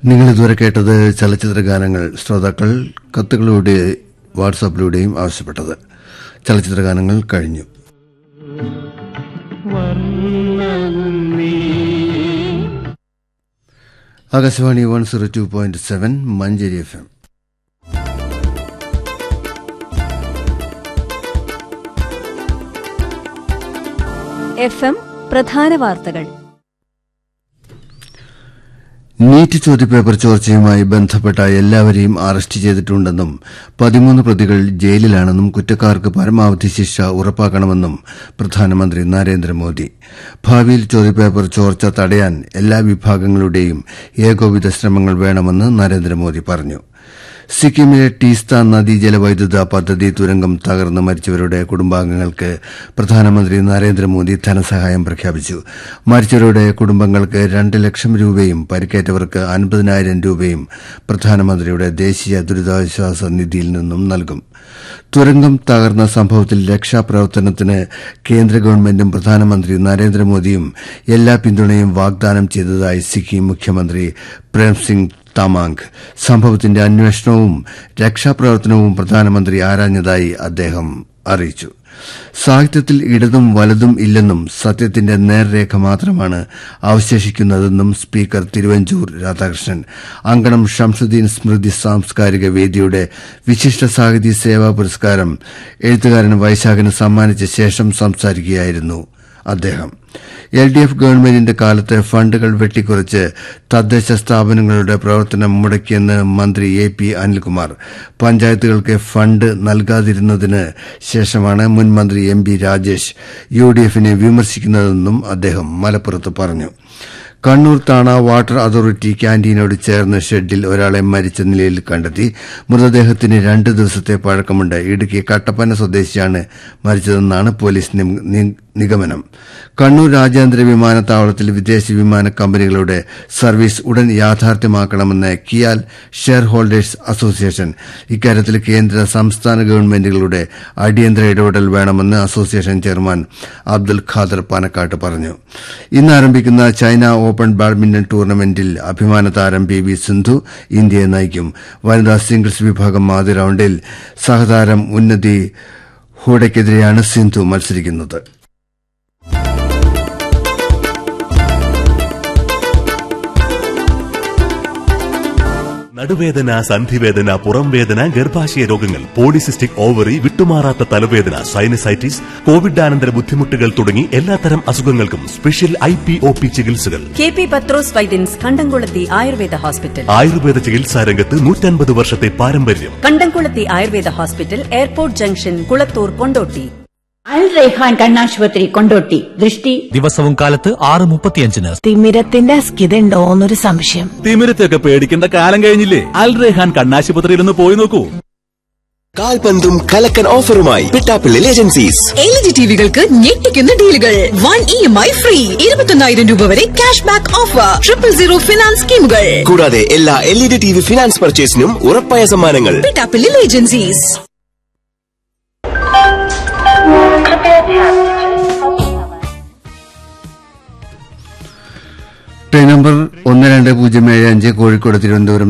നിങ്ങൾ ഇതുവരെ കേട്ടത് ചലച്ചിത്ര ഗാനങ്ങൾ ശ്രോതാക്കൾ കത്തുകളിലൂടെ വാട്സാപ്പിലൂടെയും ആവശ്യപ്പെട്ടത് ചലച്ചിത്ര ഗാനങ്ങൾ കഴിഞ്ഞു Akashvani one zero two point seven Manjeri F M F M പ്രധാന വാർത്തകൾ നീറ്റ് ചോദ്യപേപ്പർ ചോർച്ചയുമായി ബന്ധപ്പെട്ട എല്ലാവരെയും അറസ്റ്റ് ചെയ്തിട്ടുണ്ടെന്നും പതിമൂന്ന് പ്രതികൾ ജയിലിലാണെന്നും കുറ്റക്കാർക്ക് പരമാവധി ശിക്ഷ ഉറപ്പാക്കണമെന്നും പ്രധാനമന്ത്രി നരേന്ദ്രമോദി ഭാവിയിൽ ചോദ്യപേപ്പർ ചോർച്ച തടയാൻ എല്ലാ വിഭാഗങ്ങളുടെയും ഏകോപിത ശ്രമങ്ങൾ വേണമെന്ന് നരേന്ദ്രമോദി പറഞ്ഞു സിക്കിമിലെ ടീസ്ത നദീജല വൈദ്യുത പദ്ധതി തുരങ്കം തകർന്ന് മരിച്ചവരുടെ കുടുംബാംഗങ്ങൾക്ക് പ്രധാനമന്ത്രി നരേന്ദ്രമോദി ധനസഹായം പ്രഖ്യാപിച്ചു മരിച്ചവരുടെ കുടുംബങ്ങൾക്ക് രണ്ട് ലക്ഷം രൂപയും പരിക്കേറ്റവർക്ക് അൻപതിനായിരം രൂപയും പ്രധാനമന്ത്രിയുടെ ദേശീയ ദുരിതാശ്വാസ നിധിയിൽ നിന്നും നൽകും തുരങ്കം തകർന്ന സംഭവത്തിൽ രക്ഷാപ്രവർത്തനത്തിന് കേന്ദ്ര ഗവൺമെന്റും പ്രധാനമന്ത്രി നരേന്ദ്രമോദിയും എല്ലാ പിന്തുണയും വാഗ്ദാനം ചെയ്തതായി സിക്കിം മുഖ്യമന്ത്രി പ്രേംസിംഗ് തമാങ് സംഭവത്തിന്റെ അന്വേഷണവും രക്ഷാപ്രവർത്തനവും പ്രധാനമന്ത്രി ആരാഞ്ഞതായി അദ്ദേഹം അറിയിച്ചു സാഹിത്യത്തിൽ ഇടതും വലതും ഇല്ലെന്നും സത്യത്തിന്റെ നേർരേഖ മാത്രമാണ് അവശേഷിക്കുന്നതെന്നും സ്പീക്കർ തിരുവഞ്ചൂർ രാധാകൃഷ്ണൻ അങ്കണം ഷംസുദ്ദീൻ സ്മൃതി സാംസ്കാരിക വേദിയുടെ വിശിഷ്ട സാഹിത്യ സേവാ പുരസ്കാരം എഴുത്തുകാരൻ വൈശാഖിന് സമ്മാനിച്ച ശേഷം സംസാരിക്കുകയായിരുന്നു അദ്ദേഹം എൽ ഡി എഫ് ഗവൺമെന്റിന്റെ കാലത്ത് ഫണ്ടുകൾ വെട്ടിക്കുറച്ച് തദ്ദേശ സ്ഥാപനങ്ങളുടെ പ്രവർത്തനം മുടക്കിയെന്ന് മന്ത്രി എ പി അനിൽകുമാർ പഞ്ചായത്തുകൾക്ക് ഫണ്ട് നൽകാതിരുന്നതിന് ശേഷമാണ് മുൻ മന്ത്രി M B Rajesh U D എഫിനെ വിമർശിക്കുന്നതെന്നും അദ്ദേഹം മലപ്പുറത്ത് പറഞ്ഞു കണ്ണൂർ താണ വാട്ടർ അതോറിറ്റി ക്യാന്റീനോട് ചേർന്ന ഷെഡിൽ ഒരാളെ മരിച്ച നിലയിൽ കണ്ടെത്തി മൃതദേഹത്തിന് രണ്ട് ദിവസത്തെ പഴക്കമുണ്ട് ഇടുക്കി കട്ടപ്പന സ്വദേശിയാണ് മരിച്ചതെന്നാണ് പോലീസ് നി- നി- നിഗമനം കണ്ണൂർ രാജ്യാന്തര വിമാനത്താവളത്തിൽ വിദേശ വിമാന കമ്പനികളുടെ സർവീസ് ഉടൻ യാഥാർത്ഥ്യമാക്കണമെന്ന് കിയാൽ ഷെയർ ഹോൾഡേഴ്സ് അസോസിയേഷൻ ഇക്കാര്യത്തിൽ കേന്ദ്ര സംസ്ഥാന ഗവൺമെന്റുകളുടെ അടിയന്തര ഇടപെടൽ വേണമെന്ന് അസോസിയേഷൻ ചെയർമാൻ അബ്ദുൽ ഖാദർ പാനക്കാട്ട് പറഞ്ഞു ഇന്ന് ആരംഭിക്കുന്ന ചൈന ഓപ്പൺ ബാഡ്മിന്റൺ ടൂർണമെന്റിൽ അഭിമാന താരം പി വി സിന്ധു ഇന്ത്യയെ നയിക്കും വനിതാ സിംഗിൾസ് വിഭാഗം ആദ്യ റൌണ്ടിൽ സഹതാരം ഉന്നതി ഹൂഡയ്ക്കെതിരെയാണ് സിന്ധു മത്സരിക്കുന്നത് നടുവേദന സന്ധിവേദന പുറംവേദന ഗർഭാശയ രോഗങ്ങൾ പോളിസിസ്റ്റിക് ഓവറി വിട്ടുമാറാത്ത തലവേദന സൈനസൈറ്റിസ് കോവിഡാനന്തര ബുദ്ധിമുട്ടുകൾ തുടങ്ങി എല്ലാത്തരം അസുഖങ്ങൾക്കും special I P O P ചികിത്സകൾ K P Pathros Vaidyans Kandamkulathy Ayurveda hospital Ayurveda ചികിത്സാ രംഗത്ത് നൂറ്റൻപത് വർഷത്തെ പാരമ്പര്യം Kandamkulathy Ayurveda hospital airport junction Kulathur Kondotty Al Raihan കണ്ണാശുപത്രി കൊണ്ടോട്ടി ദൃഷ്ടി ദിവസവും കാലത്ത് ആറ് മുപ്പത്തിയഞ്ചിന് തിമിരത്തിന്റെ അസ്കിതയുണ്ടോന്നൊരു സംശയം തിമിരത്തെയൊക്കെ പേടിക്കേണ്ട കാലം കഴിഞ്ഞില്ലേ അൽ റെഹാൻ കണ്ണാശുപത്രിയിൽ ഒന്ന് പോയി നോക്കൂ കാൽപന്തും കലക്കൻ ഓഫറുമായി പിട്ടാപ്പിള്ളിൽ ഏജൻസീസ് എൽ ജി ടിവികൾക്ക് ഞെട്ടിക്കുന്ന ഡീലുകൾ one E M I free ഇരുപത്തൊന്നായിരം രൂപ വരെ cash back offer triple zero finance സ്കീമുകൾ കൂടാതെ എല്ലാ L E D T V finance പർച്ചേസിനും ഉറപ്പായ സമ്മാനങ്ങൾ പിട്ടാപ്പിള്ളിൽ ഏജൻസീസ് ട്രെയിൻ നമ്പർ ഒന്ന് രണ്ട് പൂജ്യം ഏഴ് അഞ്ച് കോഴിക്കോട് തിരുവനന്തപുരം